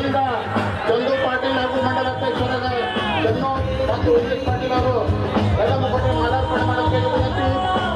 ಪಕ್ಷದಿಂದ ಚಂದು ಪಾಟೀಲ್ ಹಾಗೂ ಮಂಡಲ ಅಧ್ಯಕ್ಷರಾದ ಚನ್ನು ಮತ್ತು ಉಮೇಶ್ ಪಾಟೀಲ್ ಅವರು ಎಲ್ಲ ಮುಖಂಡರು ಮಾಲಾರ್ಪಣೆ ಮಾಡೋಕ್ಕೆ ವಿನಂತಿ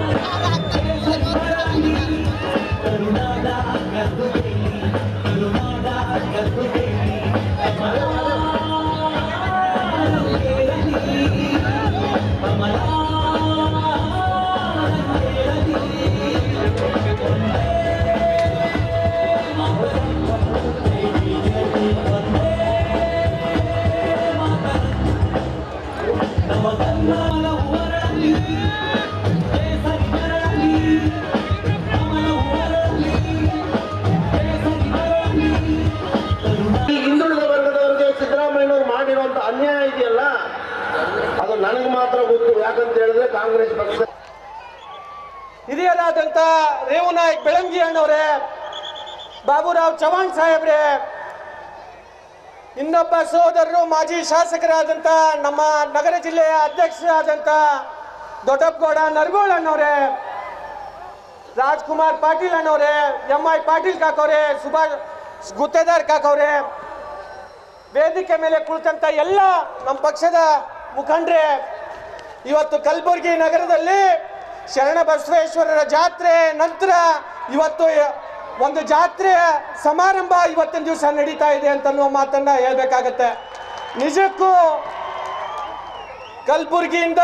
ಈ ಹಿಂದುಳಿದ ವರ್ಗದವರಿಗೆ ಸಿದ್ದರಾಮಯ್ಯನವರು ಮಾಡಿರುವಂತ ಅನ್ಯಾಯ ಇದೆಯಲ್ಲ ಅದು ನನಗೆ ಮಾತ್ರ ಗೊತ್ತು ಯಾಕಂತ ಹೇಳಿದ್ರೆ ಕಾಂಗ್ರೆಸ್ ಪಕ್ಷ ಹಿರಿಯರಾದಂಥ ರೇವುನಾಯಕ್ ಬೆಳಂಗಿ ಅಣ್ಣವರೇ ಬಾಬುರಾವ್ ಚವಾಣ್ ಸಾಹೇಬ್ರೆ ಇನ್ನೊಬ್ಬ ಸೋದರರು ಮಾಜಿ ಶಾಸಕರಾದಂಥ ನಮ್ಮ ನಗರ ಜಿಲ್ಲೆಯ ಅಧ್ಯಕ್ಷರಾದಂಥ ದೊಡ್ಡಪ್ಪಗೌಡ ನರಗೋಳ್ ಅಣ್ಣವ್ರೆ ರಾಜ್ಕುಮಾರ್ ಪಾಟೀಲ್ ಅಣ್ಣವ್ರೆ ಎಂ ಐ ಪಾಟೀಲ್ ಕಾಕವ್ರೆ ಸುಭಾಷ್ ಗುತ್ತೇದಾರ್ ಕಾಕವ್ರೆ ವೇದಿಕೆ ಮೇಲೆ ಕುಳಿತಂತ ಎಲ್ಲ ನಮ್ಮ ಪಕ್ಷದ ಮುಖಂಡ್ರೆ ಇವತ್ತು ಕಲಬುರಗಿ ನಗರದಲ್ಲಿ ಶರಣ ಬಸವೇಶ್ವರರ ಜಾತ್ರೆ ನಂತರ ಇವತ್ತು ಒಂದು ಜಾತ್ರೆಯ ಸಮಾರಂಭ ಇವತ್ತಿನ ದಿವಸ ನಡೀತಾ ಇದೆ ಅಂತ ಅನ್ನುವ ಮಾತನ್ನ ಹೇಳ್ಬೇಕಾಗತ್ತೆ ನಿಜಕ್ಕೂ ಕಲಬುರಗಿಯಿಂದ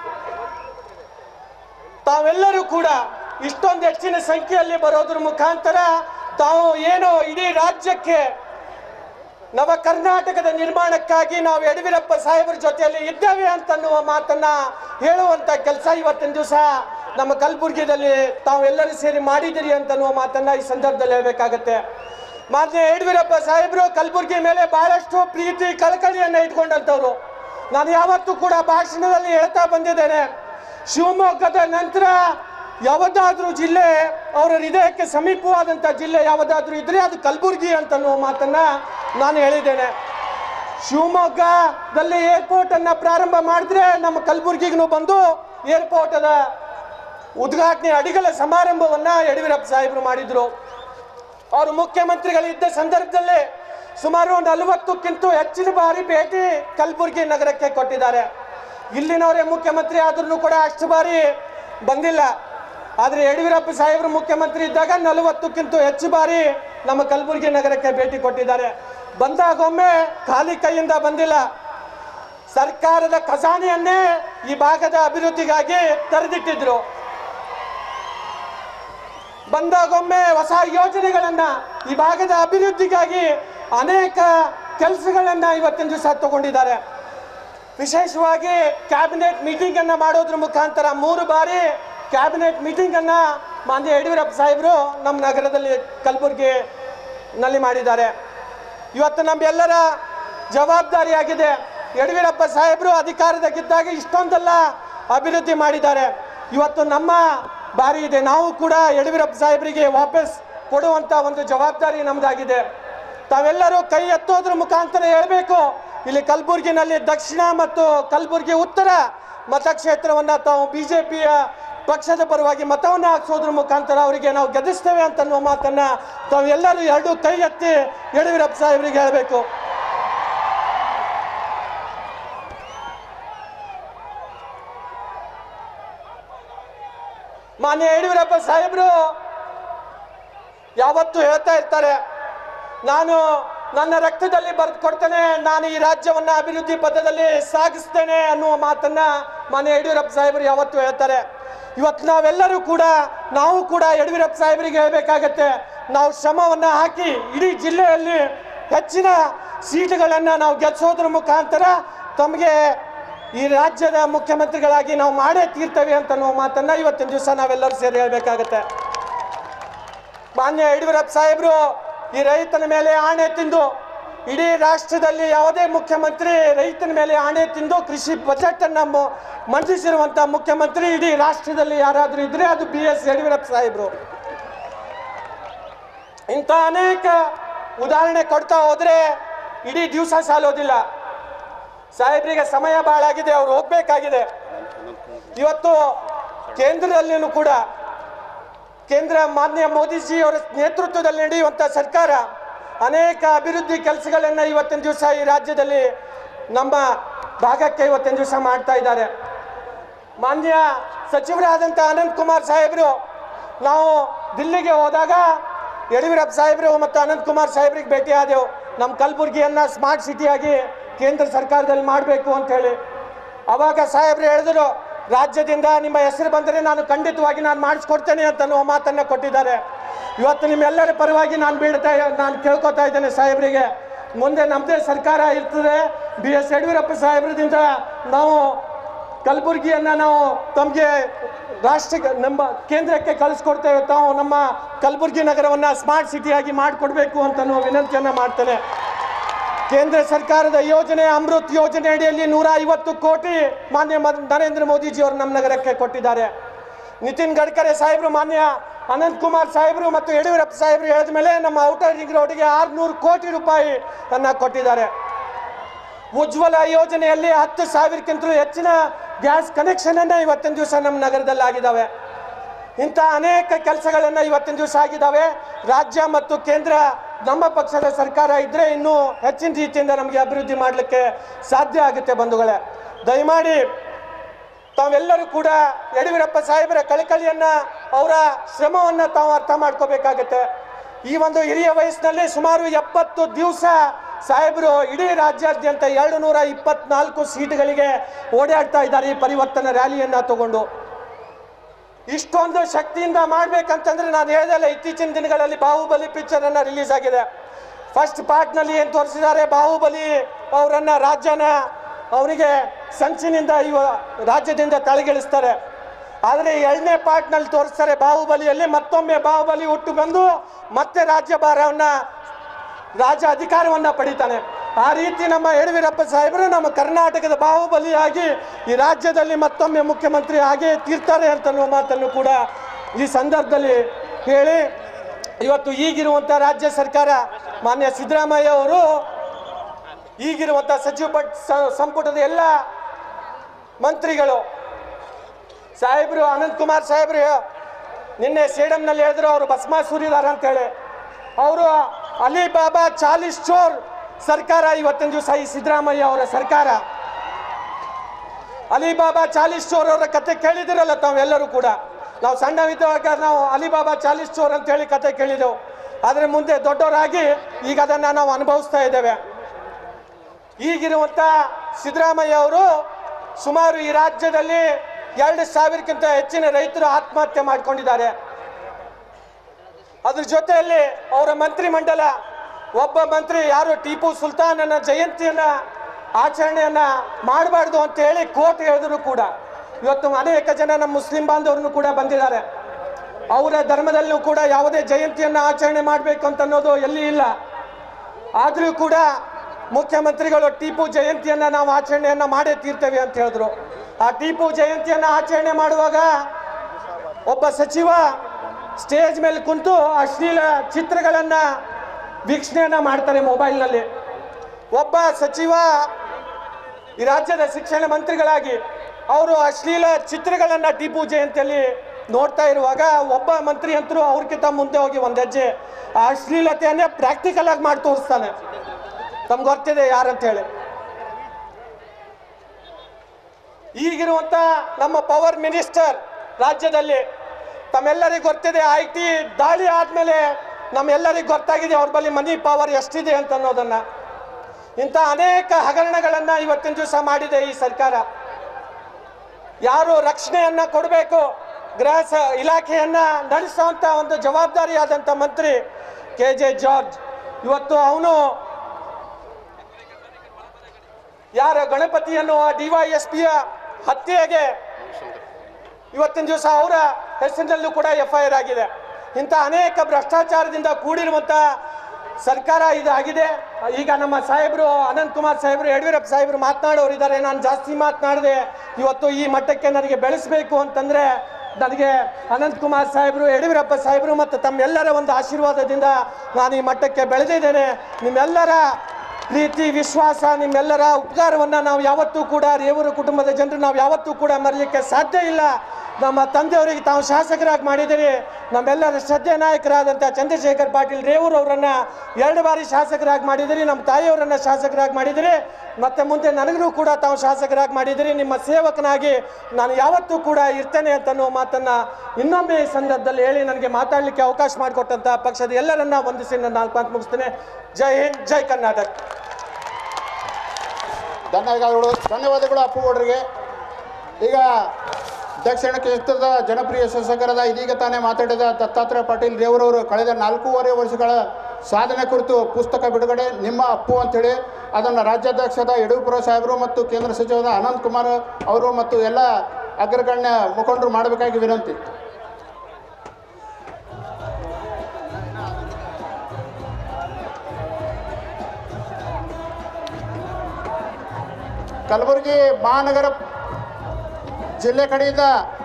ತಾವೆಲ್ಲರೂ ಕೂಡ ಇಷ್ಟೊಂದು ಹೆಚ್ಚಿನ ಸಂಖ್ಯೆಯಲ್ಲಿ ಬರೋದ್ರ ಮುಖಾಂತರ ತಾವು ಏನು ಇಡೀ ರಾಜ್ಯಕ್ಕೆ ನವ ಕರ್ನಾಟಕದ ನಿರ್ಮಾಣಕ್ಕಾಗಿ ನಾವು ಯಡಿಯೂರಪ್ಪ ಸಾಹೇಬರ ಜೊತೆಯಲ್ಲಿ ಇದ್ದೇವೆ ಅಂತನ್ನುವ ಮಾತನ್ನ ಹೇಳುವಂತ ಕೆಲಸ ಇವತ್ತಿನ ದಿವಸ ನಮ್ಮ ಕಲಬುರಗಿದಲ್ಲಿ ತಾವೆಲ್ಲರೂ ಸೇರಿ ಮಾಡಿದಿರಿ ಅಂತನ್ನುವ ಮಾತನ್ನ ಈ ಸಂದರ್ಭದಲ್ಲಿ ಹೇಳ್ಬೇಕಾಗತ್ತೆ ಮಾನ್ಯ ಯಡಿಯೂರಪ್ಪ ಸಾಹೇಬರು ಕಲಬುರಗಿ ಮೇಲೆ ಬಹಳಷ್ಟು ಪ್ರೀತಿ ಕಳಕಳಿಯನ್ನ ಇಟ್ಕೊಂಡಂಥವ್ರು ನಾನು ಯಾವತ್ತೂ ಕೂಡ ಭಾಷಣದಲ್ಲಿ ಹೇಳ್ತಾ ಬಂದಿದ್ದೇನೆ ಶಿವಮೊಗ್ಗದ ನಂತರ ಯಾವುದಾದ್ರೂ ಜಿಲ್ಲೆ ಅವರ ಹೃದಯಕ್ಕೆ ಸಮೀಪವಾದಂಥ ಜಿಲ್ಲೆ ಯಾವುದಾದ್ರೂ ಇದ್ರೆ ಅದು ಕಲಬುರಗಿ ಅಂತನ್ನುವ ಮಾತನ್ನ ನಾನು ಹೇಳಿದ್ದೇನೆ ಶಿವಮೊಗ್ಗದಲ್ಲಿ ಏರ್ಪೋರ್ಟ್ ಅನ್ನ ಪ್ರಾರಂಭ ಮಾಡಿದ್ರೆ ನಮ್ಮ ಕಲಬುರಗಿಗೂ ಬಂದು ಏರ್ಪೋರ್ಟ್ ಅದ ಉದ್ಘಾಟನೆ ಅಡಿಗಲ ಸಮಾರಂಭವನ್ನ ಯಡಿಯೂರಪ್ಪ ಸಾಹೇಬರು ಮಾಡಿದ್ರು ಅವರು ಮುಖ್ಯಮಂತ್ರಿಗಳಿದ್ದ ಸಂದರ್ಭದಲ್ಲಿ ಸುಮಾರು ನಲವತ್ತಕ್ಕಿಂತ ಹೆಚ್ಚಿನ ಬಾರಿ ಭೇಟಿ ಕಲಬುರಗಿ ನಗರಕ್ಕೆ ಕೊಟ್ಟಿದ್ದಾರೆ ಇಲ್ಲಿನವರೇ ಮುಖ್ಯಮಂತ್ರಿ ಆದ್ರೂ ಕೂಡ ಅಷ್ಟು ಬಾರಿ ಬಂದಿಲ್ಲ ಆದರೆ ಯಡಿಯೂರಪ್ಪ ಸಾಹೇಬರು ಮುಖ್ಯಮಂತ್ರಿ ಇದ್ದಾಗ ನಲವತ್ತಕ್ಕಿಂತ ಹೆಚ್ಚು ಬಾರಿ ನಮ್ಮ ಕಲಬುರಗಿ ನಗರಕ್ಕೆ ಭೇಟಿ ಕೊಟ್ಟಿದ್ದಾರೆ ಬಂದಾಗೊಮ್ಮೆ ಖಾಲಿ ಕೈಯಿಂದ ಬಂದಿಲ್ಲ ಸರ್ಕಾರದ ಖಜಾನೆಯನ್ನೇ ಈ ಭಾಗದ ಅಭಿವೃದ್ಧಿಗಾಗಿ ತೆರೆದಿಟ್ಟಿದ್ರು ಬಂದಾಗೊಮ್ಮೆ ಹೊಸ ಯೋಜನೆಗಳನ್ನ ಈ ಭಾಗದ ಅಭಿವೃದ್ಧಿಗಾಗಿ ಅನೇಕ ಕೆಲಸಗಳನ್ನ ಇವತ್ತಿನ ದಿವಸ ತಗೊಂಡಿದ್ದಾರೆ ವಿಶೇಷವಾಗಿ ಕ್ಯಾಬಿನೆಟ್ ಮೀಟಿಂಗ್ ಅನ್ನ ಮಾಡೋದ್ರ ಮುಖಾಂತರ ಮೂರು ಬಾರಿ ಕ್ಯಾಬಿನೆಟ್ ಮೀಟಿಂಗ್ ಅನ್ನ ಮಾನ್ಯ ಯಡಿಯೂರಪ್ಪ ಸಾಹೇಬರು ನಮ್ಮ ನಗರದಲ್ಲಿ ಕಲಬುರಗಿ ನಲ್ಲಿ ಮಾಡಿದ್ದಾರೆ ಇವತ್ತು ನಮ್ಮೆಲ್ಲರ ಜವಾಬ್ದಾರಿಯಾಗಿದೆ ಯಡಿಯೂರಪ್ಪ ಸಾಹೇಬರು ಅಧಿಕಾರದಾಗಿದ್ದಾಗ ಇಷ್ಟೊಂದೆಲ್ಲ ಅಭಿವೃದ್ಧಿ ಮಾಡಿದ್ದಾರೆ ಇವತ್ತು ನಮ್ಮ ಬಾರಿ ಇದೆ ನಾವು ಕೂಡ ಯಡಿಯೂರಪ್ಪ ಸಾಹೇಬರಿಗೆ ವಾಪಸ್ ಕೊಡುವಂತ ಒಂದು ಜವಾಬ್ದಾರಿ ನಮ್ದಾಗಿದೆ ತಾವೆಲ್ಲರೂ ಕೈ ಎತ್ತೋದ್ರ ಮುಖಾಂತರ ಹೇಳಬೇಕು ಇಲ್ಲಿ ಕಲಬುರಗಿನಲ್ಲಿ ದಕ್ಷಿಣ ಮತ್ತು ಕಲಬುರಗಿ ಉತ್ತರ ಮತಕ್ಷೇತ್ರವನ್ನ ತಾವು ಬಿಜೆಪಿಯ ಪಕ್ಷದ ಪರವಾಗಿ ಮತವನ್ನು ಹಾಕ್ಸೋದ್ರ ಮುಖಾಂತರ ಅವರಿಗೆ ನಾವು ಗೆಲ್ಲಿಸ್ತೇವೆ ಅಂತನ್ನುವ ಮಾತನ್ನ ತಾವೆಲ್ಲರೂ ಎರಡು ಕೈ ಎತ್ತಿ ಯಡಿಯೂರಪ್ಪ ಸಾಹೇಬರಿಗೆ ಹೇಳಬೇಕು ಮಾನ್ಯ ಯಡಿಯೂರಪ್ಪ ಸಾಹೇಬರು ಯಾವತ್ತೂ ಹೇಳ್ತಾ ಇರ್ತಾರೆ ನಾನು ನನ್ನ ರಕ್ತದಲ್ಲಿ ಬರೆದು ಕೊಡ್ತೇನೆ ನಾನು ಈ ರಾಜ್ಯವನ್ನ ಅಭಿವೃದ್ಧಿ ಪಥದಲ್ಲಿ ಸಾಗಿಸ್ತೇನೆ ಅನ್ನುವ ಮಾತನ್ನ ಮಾನ್ಯ ಯಡಿಯೂರಪ್ಪ ಸಾಹೇಬರು ಯಾವತ್ತೂ ಹೇಳ್ತಾರೆ ಇವತ್ತು ನಾವೆಲ್ಲರೂ ಕೂಡ ನಾವು ಕೂಡ ಯಡಿಯೂರಪ್ಪ ಸಾಹೇಬರಿಗೆ ಹೇಳ್ಬೇಕಾಗತ್ತೆ ನಾವು ಶ್ರಮವನ್ನ ಹಾಕಿ ಇಡೀ ಜಿಲ್ಲೆಯಲ್ಲಿ ಹೆಚ್ಚಿನ ಸೀಟುಗಳನ್ನು ನಾವು ಗೆಲ್ಲಿಸೋದ್ರ ಮುಖಾಂತರ ತಮಗೆ ಈ ರಾಜ್ಯದ ಮುಖ್ಯಮಂತ್ರಿಗಳಾಗಿ ನಾವು ಮಾಡೇ ತೀರ್ತೇವೆ ಅಂತ ಅನ್ನೋ ಮಾತನ್ನ ಇವತ್ತಿನ ದಿವಸ ನಾವೆಲ್ಲರೂ ಸೇರಿ ಹೇಳ್ಬೇಕಾಗತ್ತೆ ಮಾನ್ಯ ಯಡಿಯೂರಪ್ಪ ಸಾಹೇಬರು ಈ ರೈತನ ಮೇಲೆ ಆಣೆ ತಿಂದು ಇಡೀ ರಾಷ್ಟ್ರದಲ್ಲಿ ಯಾವುದೇ ಮುಖ್ಯಮಂತ್ರಿ ರೈತನ ಮೇಲೆ ಆಣೆ ತಿಂದು ಕೃಷಿ ಬಜೆಟ್ ಅನ್ನ ಮೊ- ಮಂಡಿಸಿರುವಂತ ಮುಖ್ಯಮಂತ್ರಿ ಇಡೀ ರಾಷ್ಟ್ರದಲ್ಲಿ ಯಾರಾದರೂ ಇದ್ರೆ ಅದು ಬಿ ಎಸ್ ಯಡಿಯೂರಪ್ಪ ಸಾಹೇಬರು ಇಂಥ ಅನೇಕ ಉದಾಹರಣೆ ಕೊಡ್ತಾ ಹೋದ್ರೆ ಇಡೀ ದಿವಸ ಸಾಲೋದಿಲ್ಲ ಸಾಹೇಬರಿಗೆ ಸಮಯ ಬಹಳ ಆಗಿದೆ ಅವ್ರು ಹೋಗ್ಬೇಕಾಗಿದೆ ಇವತ್ತು ಕೇಂದ್ರದಲ್ಲಿನೂ ಕೂಡ ಕೇಂದ್ರ ಮಾನ್ಯ ಮೋದಿಜಿ ಅವರ ನೇತೃತ್ವದಲ್ಲಿ ನಡೆಯುವಂಥ ಸರ್ಕಾರ ಅನೇಕ ಅಭಿವೃದ್ಧಿ ಕೆಲಸಗಳನ್ನು ಇವತ್ತಿನ ದಿವಸ ಈ ರಾಜ್ಯದಲ್ಲಿ ನಮ್ಮ ಭಾಗಕ್ಕೆ ಇವತ್ತಿನ ದಿವಸ ಮಾಡ್ತಾ ಇದ್ದಾರೆ ಮಾನ್ಯ ಸಚಿವರಾದಂಥ ಅನಂತ್ ಕುಮಾರ್ ಸಾಹೇಬರು ನಾವು ದಿಲ್ಲಿಗೆ ಹೋದಾಗ ಯಡಿಯೂರಪ್ಪ ಸಾಹೇಬರು ಮತ್ತು ಅನಂತ್ ಕುಮಾರ್ ಸಾಹೇಬ್ರಿಗೆ ಭೇಟಿ ಆದೆವು ನಮ್ಮ ಕಲಬುರಗಿಯನ್ನು ಸ್ಮಾರ್ಟ್ ಸಿಟಿಯಾಗಿ ಕೇಂದ್ರ ಸರ್ಕಾರದಲ್ಲಿ ಮಾಡಬೇಕು ಅಂತೇಳಿ ಅವಾಗ ಸಾಹೇಬರು ಹೇಳಿದ್ರು ರಾಜ್ಯದಿಂದ ನಿಮ್ಮ ಹೆಸರು ಬಂದರೆ ನಾನು ಖಂಡಿತವಾಗಿ ನಾನು ಮಾಡಿಸ್ಕೊಡ್ತೇನೆ ಅಂತ ಅನ್ನುವ ಮಾತನ್ನು ಕೊಟ್ಟಿದ್ದಾರೆ ಇವತ್ತು ನಿಮ್ಮೆಲ್ಲರ ಪರವಾಗಿ ನಾನು ಬೀಳ್ತಾ ನಾನು ಕೇಳ್ಕೊತಾ ಇದ್ದೇನೆ ಸಾಹೇಬರಿಗೆ ಮುಂದೆ ನಮ್ಮದೇ ಸರ್ಕಾರ ಇರ್ತದೆ ಬಿ ಎಸ್ ಯಡಿಯೂರಪ್ಪ ಸಾಹೇಬ್ರದಿಂದ ನಾವು ಕಲಬುರಗಿಯನ್ನು ನಾವು ತಮಗೆ ರಾಷ್ಟ್ರ ನಮ್ಮ ಕೇಂದ್ರಕ್ಕೆ ಕಳಿಸ್ಕೊಡ್ತೇವೆ ತಾವು ನಮ್ಮ ಕಲಬುರಗಿ ನಗರವನ್ನು ಸ್ಮಾರ್ಟ್ ಸಿಟಿಯಾಗಿ ಮಾಡಿಕೊಡ್ಬೇಕು ಅಂತ ಅನ್ನುವ ವಿನಂತಿಯನ್ನು ಮಾಡ್ತೇನೆ ಕೇಂದ್ರ ಸರ್ಕಾರದ ಯೋಜನೆ ಅಮೃತ್ ಯೋಜನೆ ಅಡಿಯಲ್ಲಿ ನೂರ ಐವತ್ತು ಕೋಟಿ ಮಾನ್ಯ ಮ- ನರೇಂದ್ರ ಮೋದಿಜಿಯವರು ನಮ್ಮ ನಗರಕ್ಕೆ ಕೊಟ್ಟಿದ್ದಾರೆ ನಿತಿನ್ ಗಡ್ಕರಿ ಸಾಹೇಬರು ಮಾನ್ಯ ಅನಂತ್ ಕುಮಾರ್ ಸಾಹೇಬರು ಮತ್ತು ಯಡಿಯೂರಪ್ಪ ಸಾಹೇಬರು ಹೇಳಿದ ಮೇಲೆ ನಮ್ಮ ಔಟರ್ ರಿಂಗ್ ರೋಡ್ಗೆ ಆರುನೂರು ಕೋಟಿ ರೂಪಾಯಿ ಅನ್ನ ಕೊಟ್ಟಿದ್ದಾರೆ ಉಜ್ವಲ ಯೋಜನೆಯಲ್ಲಿ ಹತ್ತು ಸಾವಿರಕ್ಕಿಂತಲೂ ಹೆಚ್ಚಿನ ಗ್ಯಾಸ್ ಕನೆಕ್ಷನ್ ಅನ್ನ ಇವತ್ತಿನ ದಿವಸ ನಮ್ಮ ನಗರದಲ್ಲಿ ಆಗಿದ್ದಾವೆ ಇಂಥ ಅನೇಕ ಕೆಲಸಗಳನ್ನು ಇವತ್ತಿನ ದಿವಸ ಆಗಿದ್ದಾವೆ ರಾಜ್ಯ ಮತ್ತು ಕೇಂದ್ರ ನಮ್ಮ ಪಕ್ಷದ ಸರ್ಕಾರ ಇದ್ರೆ ಇನ್ನೂ ಹೆಚ್ಚಿನ ರೀತಿಯಿಂದ ನಮಗೆ ಅಭಿವೃದ್ಧಿ ಮಾಡಲಿಕ್ಕೆ ಸಾಧ್ಯ ಆಗುತ್ತೆ ಬಂಧುಗಳೇ ದಯಮಾಡಿ ತಾವೆಲ್ಲರೂ ಕೂಡ ಯಡಿಯೂರಪ್ಪ ಸಾಹೇಬರ ಕಳಕಳಿಯನ್ನ ಅವರ ಶ್ರಮವನ್ನು ತಾವು ಅರ್ಥ ಮಾಡ್ಕೋಬೇಕಾಗತ್ತೆ ಈ ಒಂದು ಹಿರಿಯ ವಯಸ್ಸಿನಲ್ಲಿ ಸುಮಾರು ಎಪ್ಪತ್ತು ದಿವಸ ಸಾಹೇಬರು ಇಡೀ ರಾಜ್ಯಾದ್ಯಂತ ಎರಡು ನೂರ ಇಪ್ಪತ್ನಾಲ್ಕು ಸೀಟ್ಗಳಿಗೆ ಓಡಾಡ್ತಾ ಇದ್ದಾರೆ ಈ ಪರಿವರ್ತನಾ ರ್ಯಾಲಿಯನ್ನ ತಗೊಂಡು ಇಷ್ಟೊಂದು ಶಕ್ತಿಯಿಂದ ಮಾಡ್ಬೇಕಂತಂದ್ರೆ ನಾನು ಹೇಳ್ದಲ್ಲ ಇತ್ತೀಚಿನ ದಿನಗಳಲ್ಲಿ ಬಾಹುಬಲಿ ಪಿಕ್ಚರ್ ಅನ್ನ ರಿಲೀಸ್ ಆಗಿದೆ ಫಸ್ಟ್ ಪಾರ್ಟ್ ನಲ್ಲಿ ಏನ್ ತೋರಿಸಿದ್ದಾರೆ ಬಾಹುಬಲಿ ಅವರನ್ನ ರಾಜ್ಯನ ಅವರಿಗೆ ಸಂಚಿನಿಂದ ಇವ ರಾಜ್ಯದಿಂದ ತಳಗಿಳಿಸ್ತಾರೆ ಆದರೆ ಎರಡನೇ ಪಾರ್ಟ್ ನಲ್ಲಿ ತೋರಿಸ್ತಾರೆ ಬಾಹುಬಲಿಯಲ್ಲಿ ಮತ್ತೊಮ್ಮೆ ಬಾಹುಬಲಿ ಹುಟ್ಟು ಬಂದು ಮತ್ತೆ ರಾಜ್ಯಭಾರವನ್ನ ರಾಜ ಅಧಿಕಾರವನ್ನ ಪಡಿತಾನೆ ಆ ರೀತಿ ನಮ್ಮ ಯಡಿಯೂರಪ್ಪ ಸಾಹೇಬರು ನಮ್ಮ ಕರ್ನಾಟಕದ ಬಾಹುಬಲಿಯಾಗಿ ಈ ರಾಜ್ಯದಲ್ಲಿ ಮತ್ತೊಮ್ಮೆ ಮುಖ್ಯಮಂತ್ರಿ ಹಾಗೆ ತೀರ್ತಾರೆ ಅಂತ ಅನ್ನುವ ಮಾತನ್ನು ಕೂಡ ಈ ಸಂದರ್ಭದಲ್ಲಿ ಹೇಳಿ ಇವತ್ತು ಈಗಿರುವಂಥ ರಾಜ್ಯ ಸರ್ಕಾರ ಮಾನ್ಯ ಸಿದ್ದರಾಮಯ್ಯ ಅವರು ಈಗಿರುವಂಥ ಸಚಿವ ಪಟ್ ಸ- ಸಂಪುಟದ ಎಲ್ಲ ಮಂತ್ರಿಗಳು ಸಾಹೇಬರು ಅನಂತ್ ಕುಮಾರ್ ಸಾಹೇಬರು ನಿನ್ನೆ ಸೇಡಂನಲ್ಲಿ ಹೇಳಿದ್ರು ಅವರು ಭಸ್ಮ ಸುರಿದಾರ ಅಂತೇಳಿ ಅವರು ಅಲಿಬಾಬಾ ಚಾಲಿಸ್ ಚೋರ್ ಸರ್ಕಾರ ಇವತ್ತಿನ ದಿವಸ ಈ ಸಿದ್ದರಾಮಯ್ಯ ಅವರ ಸರ್ಕಾರ ಅಲಿಬಾಬಾ ಚಾಲಿಸ್ ಚೋರ್ ಅವರ ಕತೆ ಕೇಳಿದಿರಲ್ಲ ತಾವೆಲ್ಲರೂ ಕೂಡ ನಾವು ಸಣ್ಣವಿದ್ದಾಗ ನಾವು ಅಲಿಬಾಬಾ ಚಾಲಿಸ್ ಚೋರ್ ಅಂತ ಹೇಳಿ ಕತೆ ಕೇಳಿದೆವು ಆದರೆ ಮುಂದೆ ದೊಡ್ಡವರಾಗಿ ಈಗ ಅದನ್ನು ನಾವು ಅನುಭವಿಸ್ತಾ ಇದ್ದೇವೆ ಈಗಿರುವಂಥ ಸಿದ್ದರಾಮಯ್ಯ ಅವರು ಸುಮಾರು ಈ ರಾಜ್ಯದಲ್ಲಿ ಎರಡು ಸಾವಿರಕ್ಕಿಂತ ಹೆಚ್ಚಿನ ರೈತರು ಆತ್ಮಹತ್ಯೆ ಮಾಡಿಕೊಂಡಿದ್ದಾರೆ ಅದ್ರ ಜೊತೆಯಲ್ಲಿ ಅವರ ಮಂತ್ರಿಮಂಡಲ ಒಬ್ಬ ಮಂತ್ರಿ ಯಾರು ಟಿಪ್ಪು ಸುಲ್ತಾನನ ಜಯಂತಿಯನ್ನ ಆಚರಣೆಯನ್ನ ಮಾಡಬಾರ್ದು ಅಂತ ಹೇಳಿ ಕೋರ್ಟ್ ಹೇಳಿದ್ರು ಕೂಡ ಇವತ್ತು ಅನೇಕ ಜನ ನಮ್ಮ ಮುಸ್ಲಿಂ ಬಾಂಧವರನ್ನು ಕೂಡ ಬಂದಿದ್ದಾರೆ ಅವರ ಧರ್ಮದಲ್ಲೂ ಕೂಡ ಯಾವುದೇ ಜಯಂತಿಯನ್ನ ಆಚರಣೆ ಮಾಡಬೇಕು ಅಂತ ಅನ್ನೋದು ಎಲ್ಲಿ ಇಲ್ಲ ಆದರೂ ಕೂಡ ಮುಖ್ಯಮಂತ್ರಿಗಳು ಟಿಪ್ಪು ಜಯಂತಿಯನ್ನ ನಾವು ಆಚರಣೆಯನ್ನ ಮಾಡೇ ತೀರ್ತೇವೆ ಅಂತ ಹೇಳಿದ್ರು ಆ ಟಿಪ್ಪು ಜಯಂತಿಯನ್ನ ಆಚರಣೆ ಮಾಡುವಾಗ ಒಬ್ಬ ಸಚಿವ ಸ್ಟೇಜ್ ಮೇಲೆ ಕುಂತು ಅಶ್ಲೀಲ ಚಿತ್ರಗಳನ್ನ ವೀಕ್ಷಣೆಯನ್ನ ಮಾಡ್ತಾರೆ ಮೊಬೈಲ್ನಲ್ಲಿ ಒಬ್ಬ ಸಚಿವ ಈ ರಾಜ್ಯದ ಶಿಕ್ಷಣ ಮಂತ್ರಿಗಳಾಗಿ ಅವರು ಅಶ್ಲೀಲ ಚಿತ್ರಗಳನ್ನ ಟಿಪ್ಪು ಜಯಂತಿಯಲ್ಲಿ ನೋಡ್ತಾ ಇರುವಾಗ ಒಬ್ಬ ಮಂತ್ರಿ ಅಂತರೂ ಅವ್ರಿಗಿಂತ ಮುಂದೆ ಹೋಗಿ ಒಂದು ಹೆಜ್ಜೆ ಆ ಅಶ್ಲೀಲತೆಯನ್ನೇ ಪ್ರಾಕ್ಟಿಕಲ್ ಆಗಿ ಮಾಡಿ ತೋರಿಸ್ತಾನೆ ತಮ್ಗೆ ಗೊತ್ತಿದೆ ಯಾರಂತ ಹೇಳಿ ಈಗಿರುವಂತ ನಮ್ಮ ಪವರ್ ಮಿನಿಸ್ಟರ್ ರಾಜ್ಯದಲ್ಲಿ ತಮ್ಮೆಲ್ಲರಿಗೂ ಗೊತ್ತಿದೆ ಐ ಟಿ ದಾಳಿ ಆದ್ಮೇಲೆ ನಮ್ಮೆಲ್ಲರಿಗೂ ಗೊತ್ತಾಗಿದೆ ಅವ್ರ ಬಳಿ ಮನಿ ಪವರ್ ಎಷ್ಟಿದೆ ಅಂತ ಅನ್ನೋದನ್ನ ಇಂಥ ಅನೇಕ ಹಗರಣಗಳನ್ನ ಇವತ್ತಿನ ದಿವಸ ಮಾಡಿದೆ ಈ ಸರ್ಕಾರ ಯಾರು ರಕ್ಷಣೆಯನ್ನ ಕೊಡಬೇಕು ಗೃಹ ಸ ಇಲಾಖೆಯನ್ನ ನಡೆಸುವಂತ ಒಂದು ಜವಾಬ್ದಾರಿಯಾದಂಥ ಮಂತ್ರಿ ಕೆ ಜೆ ಜಾರ್ಜ್ ಇವತ್ತು ಅವನು ಯಾರ ಗಣಪತಿ ಎನ್ನುವ ಡಿವೈಎಸ್ಪಿಯ ಹತ್ಯೆಗೆ ಇವತ್ತಿನ ದಿವಸ ಅವರ ಹೆಸರಿನಲ್ಲೂ ಕೂಡ ಎಫ್ ಐ ಆರ್ ಆಗಿದೆ ಇಂಥ ಅನೇಕ ಭ್ರಷ್ಟಾಚಾರದಿಂದ ಕೂಡಿರುವಂಥ ಸರ್ಕಾರ ಇದಾಗಿದೆ ಈಗ ನಮ್ಮ ಸಾಹೇಬರು ಅನಂತ್ ಕುಮಾರ್ ಸಾಹೇಬರು ಯಡಿಯೂರಪ್ಪ ಸಾಹೇಬರು ಮಾತನಾಡೋರು ಇದ್ದಾರೆ ನಾನು ಜಾಸ್ತಿ ಮಾತನಾಡಿದೆ ಇವತ್ತು ಈ ಮಟ್ಟಕ್ಕೆ ನನಗೆ ಬೆಳೆಸಬೇಕು ಅಂತಂದ್ರೆ ನನಗೆ ಅನಂತ್ ಕುಮಾರ್ ಸಾಹೇಬರು ಯಡಿಯೂರಪ್ಪ ಸಾಹೇಬರು ಮತ್ತು ತಮ್ಮೆಲ್ಲರ ಒಂದು ಆಶೀರ್ವಾದದಿಂದ ನಾನು ಈ ಮಟ್ಟಕ್ಕೆ ಬೆಳೆದಿದ್ದೇನೆ ನಿಮ್ಮೆಲ್ಲರ ಪ್ರೀತಿ ವಿಶ್ವಾಸ ನಿಮ್ಮೆಲ್ಲರ ಉಪಕಾರವನ್ನು ನಾವು ಯಾವತ್ತೂ ಕೂಡ ರೇವೂರ ಕುಟುಂಬದ ಜನರು ನಾವು ಯಾವತ್ತೂ ಕೂಡ ಮರಲಿಕ್ಕೆ ಸಾಧ್ಯ ಇಲ್ಲ ನಮ್ಮ ತಂದೆಯವರಿಗೆ ತಾವು ಶಾಸಕರಾಗಿ ಮಾಡಿದಿರಿ ನಮ್ಮೆಲ್ಲರ ಶ್ರದ್ಧೆ ನಾಯಕರಾದಂಥ ಚಂದ್ರಶೇಖರ್ ಪಾಟೀಲ್ ರೇವೂರ್ ಅವರನ್ನ ಎರಡು ಬಾರಿ ಶಾಸಕರಾಗಿ ಮಾಡಿದಿರಿ ನಮ್ಮ ತಾಯಿಯವರನ್ನ ಶಾಸಕರಾಗಿ ಮಾಡಿದಿರಿ ಮತ್ತೆ ಮುಂದೆ ನನಗೂ ಕೂಡ ತಾವು ಶಾಸಕರಾಗಿ ಮಾಡಿದಿರಿ ನಿಮ್ಮ ಸೇವಕನಾಗಿ ನಾನು ಯಾವತ್ತೂ ಕೂಡ ಇರ್ತೇನೆ ಅಂತ ಅನ್ನೋ ಮಾತನ್ನ ಇನ್ನೊಮ್ಮೆ ಈ ಸಂದರ್ಭದಲ್ಲಿ ಹೇಳಿ ನನಗೆ ಮಾತಾಡಲಿಕ್ಕೆ ಅವಕಾಶ ಮಾಡಿಕೊಟ್ಟಂತ ಪಕ್ಷದ ಎಲ್ಲರನ್ನ ವಂದಿಸಿ ನನ್ನ ನಾಲ್ಕು ಮಾತು ಮುಗಿಸ್ತೇನೆ ಜೈ ಹಿಂದ್ ಜೈ ಕರ್ನಾಟಕ ಧನ್ಯವಾದಗಳು ಧನ್ಯವಾದಗಳು ಅಪ್ಪುಗೌಡರಿಗೆ ಈಗ ದಕ್ಷಿಣ ಕ್ಷೇತ್ರದ ಜನಪ್ರಿಯ ಶಾಸಕರಾದ ಇದೀಗ ತಾನೇ ಮಾತಾಡಿದ ದತ್ತಾತ್ರೇಯ ಪಾಟೀಲ್ ರೇವರವರು ಕಳೆದ ನಾಲ್ಕೂವರೆ ವರ್ಷಗಳ ಸಾಧನೆ ಕುರಿತು ಪುಸ್ತಕ ಬಿಡುಗಡೆ ನಿಮ್ಮ ಅಪ್ಪು ಅಂತೇಳಿ ಅದನ್ನು ರಾಜ್ಯಾಧ್ಯಕ್ಷದ ಯಡಿಯೂರಪ್ಪ ಸಾಹೇಬರು ಮತ್ತು ಕೇಂದ್ರ ಸಚಿವರಾದ ಅನಂತ್ ಕುಮಾರ್ ಅವರು ಮತ್ತು ಎಲ್ಲ ಅಗ್ರಗಣ್ಯ ಮುಖಂಡರು ಮಾಡಬೇಕಾಗಿ ವಿನಂತಿ ಕಲಬುರಗಿ ಮಹಾನಗರ ಜಿಲ್ಲೆ ಕಡೆಯಿಂದ